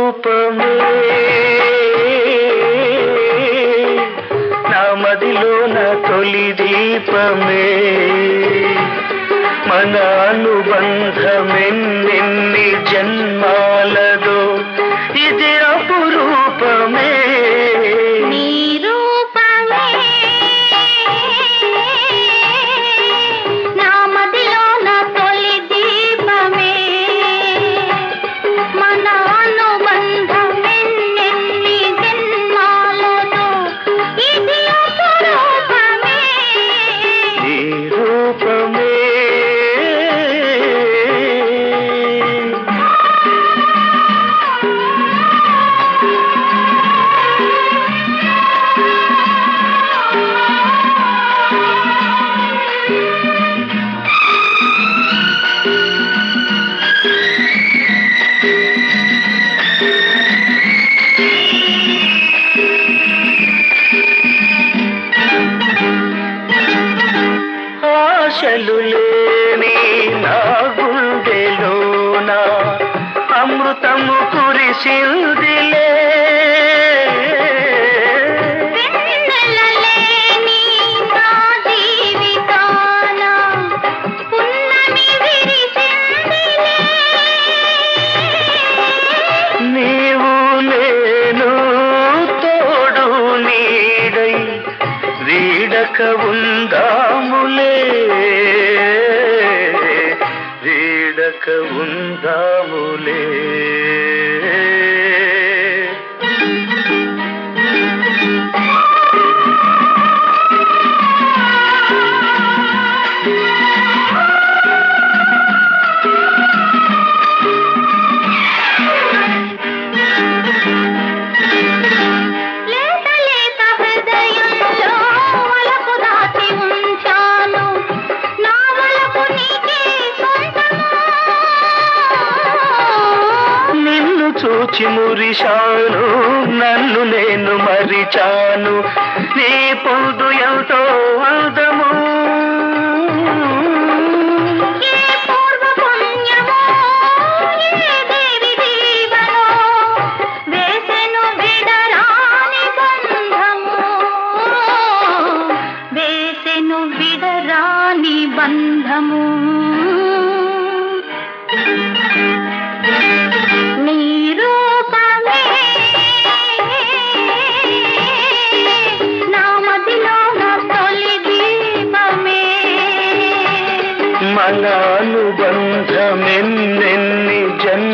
రూపమే నా మదిలోన తొలి దీపమే మన అనుబంధమెన్నెన్ని జన్మాలదో ఇది అపురూపమే నీ రూపమే నా మదిలో నా తొలి దీపమే మన అనుబంధమెన్నెన్ని జన్మాలతో ఇది అపురూపమే నీ రూపమే ఆశలు లేని నా గుండెలోన అమృతము కురిసిందిలే వెన్నెలలేని నా జీవితాన పున్నమి విరిసిందిలే నీవు నేను తోడు నీడై వీడక ఉందాములే వీడక ఉందాములే లేత లేత హృదయంలో వలపు దాచి ఉంచాను నా వలపు నీకే సొంతము నిన్ను చూచి మురిశాను నన్ను నేను మరిచాను నీ పొందు ఎంతో అందము ఏ పూర్వ పుణ్యమో ఏ దేవి దీవెనో వేసెను విడరాని బంధము వేసెను విడరాని బంధము నీ రూపమే నా మదిలో నా తొలి దీపమే మన అనుబంధమెన్నెన్ని జన్మ